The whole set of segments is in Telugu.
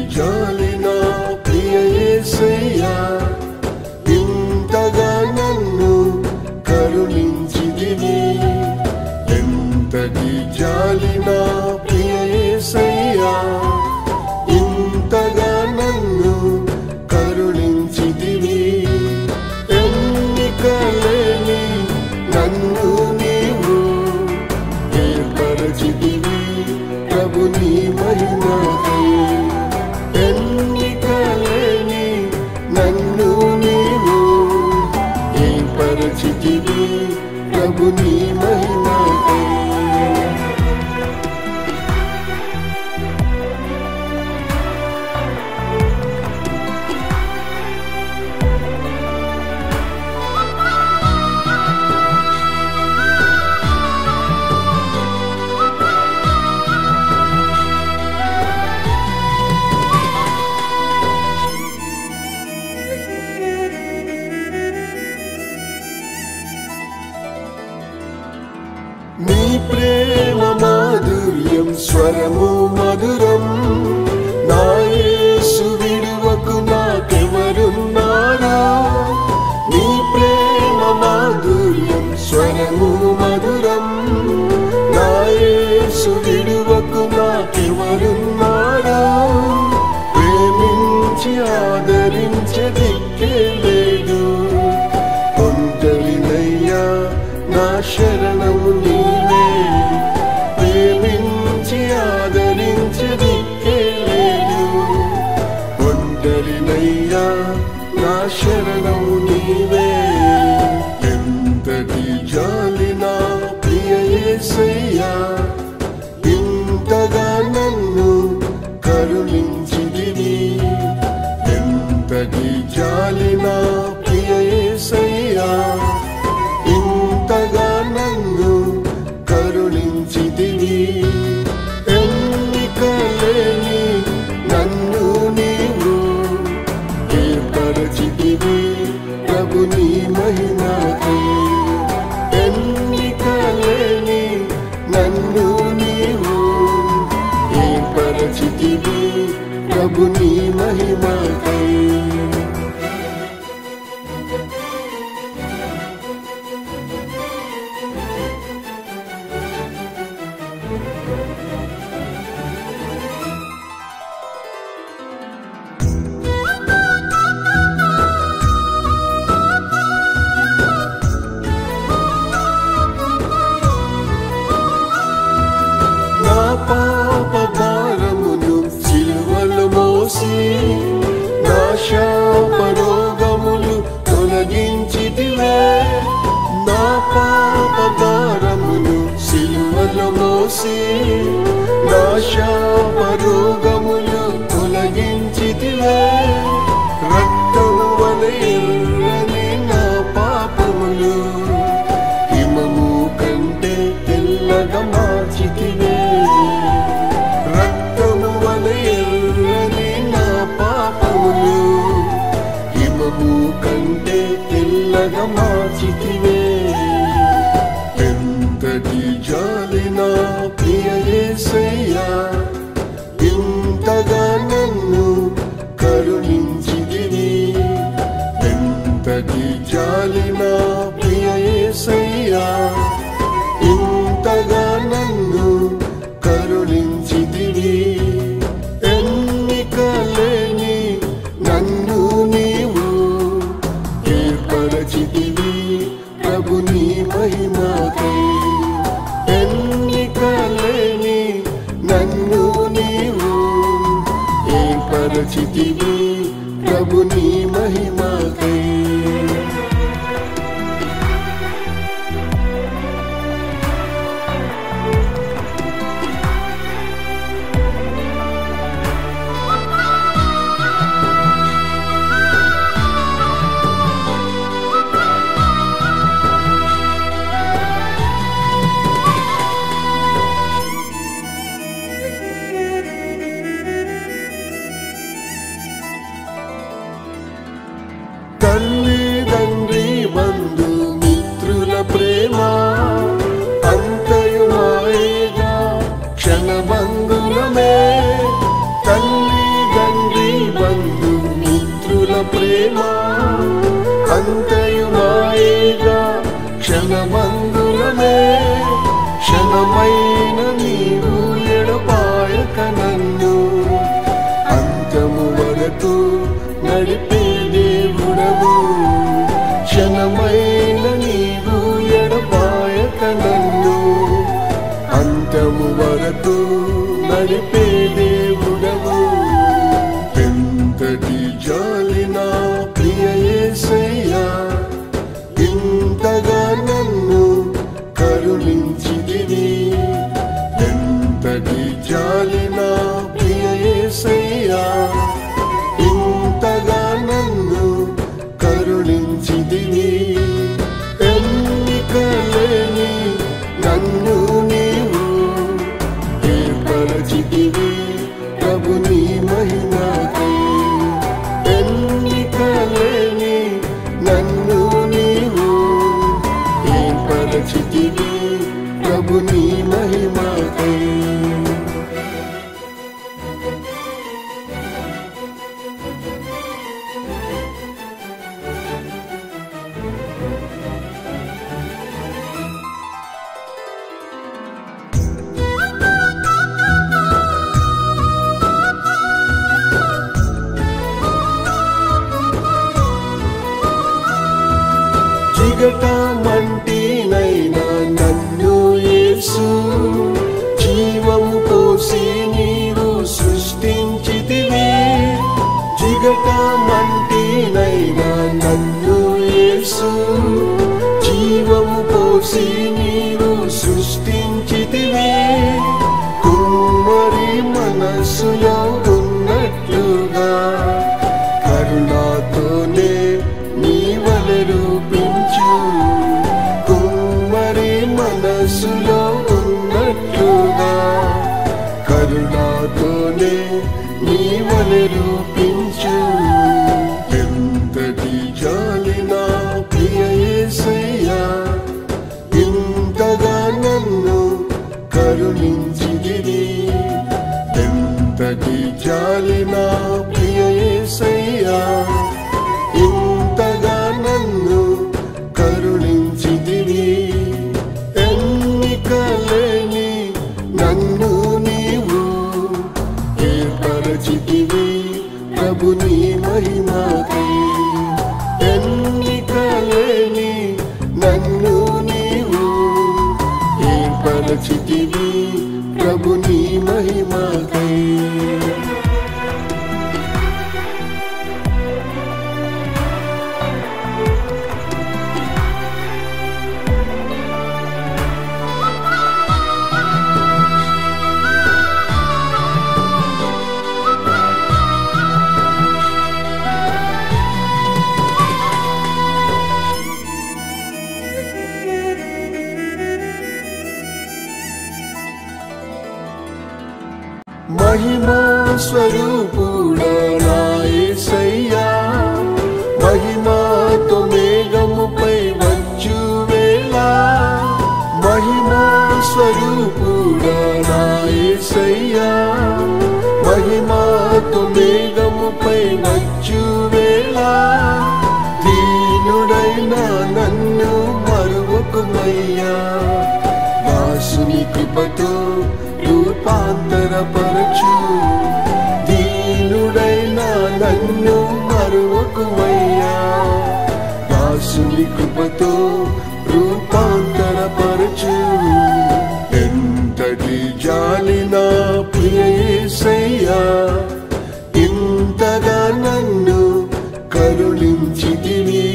జాలి నా ప్రియ యేసయ్యా ఇంతగా నన్ను కరుణించిదివి ఎంతటి జాలి నా ప్రియ యేసయ్యా ఇంతగా నన్ను కరుణించిదివి ఎన్నికలేని నన్ను నీవు ఏర్పరచితివి ప్రభు నీ మహిమకై ఎన్నికలేని నన్ను నీవు ఏర్పరచితివి ప్రభు నీ మహిమకై నీ ప్రేమ మాధుర్యం స్వరము మధురం నా యేసు విడువకు నాకెవరున్నారా నీ ప్రేమ మాధుర్యం స్వరము మధురం నా యేసు విడువకు నాకెవరున్నారా ప్రేమించి ఆదరించే దిక్కే లేదు ఒంటరినయ్యా నా శరణము నీవే ప్రేమించి ఆదరించే దిక్కే లేదు ఒంటరినయ్యా నా శరణము నీవే ఎంతటి జాలి నా ప్రియ యేసయ్యా ఇంతగా నన్ను కరుణించిదివి ఎంతటి జాలి నా ప్రియ యేసయ్యా ఇంతగా నన్ను కరుణించిదివి ఎన్నికలేని నన్ను నీవు ఏర్పరచితివి ప్రభు నీ మహిమకై ఎన్నికలేని నన్ను నీవు ఏర్పరచితివి ప్రభు నీ మహిమకై నా పాప భారమును సిలువలు మోసి నా శాప రోగములు తొలగించితివే నా పాప భారమును సిలువలు మోసి నా శాప రోగములు తొలగించితివే రక్తము వలె ఎర్రని నా పాపములు హిమము కంటే తెల్లగా మార్చితివే రక్తము వలె ఎర్రని నా పాపములు హిమము కంటే తెల్లగా మార్చితివే ఎంతటి జాలి నా ప్రియ యేసయ్యా ఇంతగా నన్ను కరుణించితివి ఎంతటి జాలి నా ప్రియ యేసయ్యా ఇంతగా నన్ను కరుణించితివి ఎన్నికలేని నన్ను నీవు ఏర్పరచితివి ప్రభు నీ మహిమకై ఎన్నికలేని నన్ను నీవు ఏర్పరచితివి ప్రభు నీ మహిమకై మాయేగా క్షణమందులనే క్షణమైన నీవు ఎడపాయక నన్ను అంతము వరకు నడిపే దేవుడవు క్షణమైన నీవు ఎడపాయక నన్ను అంతము వరకు నడిపే దేవుడవు ఎంతటి జాలినా ప్రియ యేసయ్యా ఇంతగా నన్ను కరుణించిదివి ఎంతటి జాలినా ప్రియ యేసయ్యా ఇంతగా నన్ను కరుణించిదివి ఎన్నికలేని నన్ను నీవు ఏర్పరచితివి ప్రభు నీ మహిమకై ఎన్నికలేని నన్ను నీవు ఏర్పరచితివి ప్రభు నీ మహిమకై చిగట మంటినైనా నన్ను యేసు జీవము పోసి నీవు సృష్టించితివి చిగట మంటినైనా నన్ను యేసు జీవము పోసి నీవు సృష్టించితివి కుమ్మరి మనస్సులో ఉన్నట్లుగా కరుణాతోనే నీ వలె రూపించు కుమ్మరి మనసులో ఉన్నట్లుగా కరుణాతోనే నీ వలె రూపించు ఎంతటి జాలినా ప్రియ యేసయ్యా ఇంతగా నన్ను కరుణించిదిరి ఎంతటి జాలినా ప్రియ యేసయ్యా ఇంతగా నన్ను కరుణించిదివి ఎన్నికలేని నన్ను నీవు ఏర్పరచితివి ప్రభు నీ మహిమకై ఎన్నికలేని నన్ను నీవు ఏర్పరచితివి ప్రభు నీ మహిమకై మహిమా స్వరూపుడా నా యేసయ్యా మహిమాతో మేఘముపై వచ్చు వేళ మహిమా స్వరూపుడా నా యేసయ్యా మహిమాతో మేఘముపై వచ్చు వేళ దీనుడైన నన్ను మరువకుమయ్యా దాసుని కృపతో రూపాంతరపరచు దీనుడైన నన్ను మరువకుమయ్యా దాసుని కృపతో రూపాంతరపరచు ఎంతటి జాలినా ప్రియ యేసయ్యా ఇంతగా నన్ను కరుణించితివి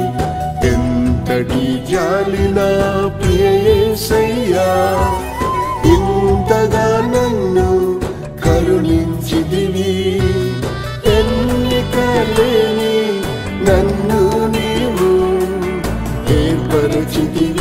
ఎంతటి జాలినా ప్రియ యేసయ్యా ఇంతగా నన్ను కరుణించిదివి ఎన్నికలేని నన్ను నీవు ఏర్పరచితివి